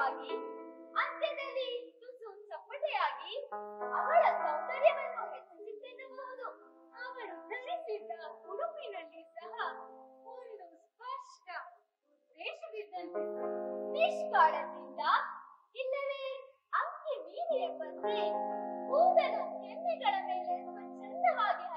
ಸುಂದರವಾಗಿ ಅಂತ್ಯದಲ್ಲಿ ತುಸು ಚಪ್ಪಟೆಯಾಗಿ ಅವಳ ಸೌಂದರ್ಯವನ್ನು ಹೆಚ್ಚಿಸಿದ್ದೆನ್ನಬಹುದು ಅವಳು ಧರಿಸಿದ್ದ ಉಡುಪಿನಲ್ಲಿ ಸಹ ಒಂದು ಸ್ಪಷ್ಟ ಉದ್ದೇಶವಿದ್ದಂತೆ ನಿಷ್ಕಾಳಜಿಯಿಂದ ಇಲ್ಲವೇ ಅಂಕಿ ಮೀರಿಯ ಬಂದ್ರೆ ಕೂದಲು ಕೆನ್ನೆಗಳ ಮೇಲೆ ಸ್ವಚ್ಛಂದವಾಗಿ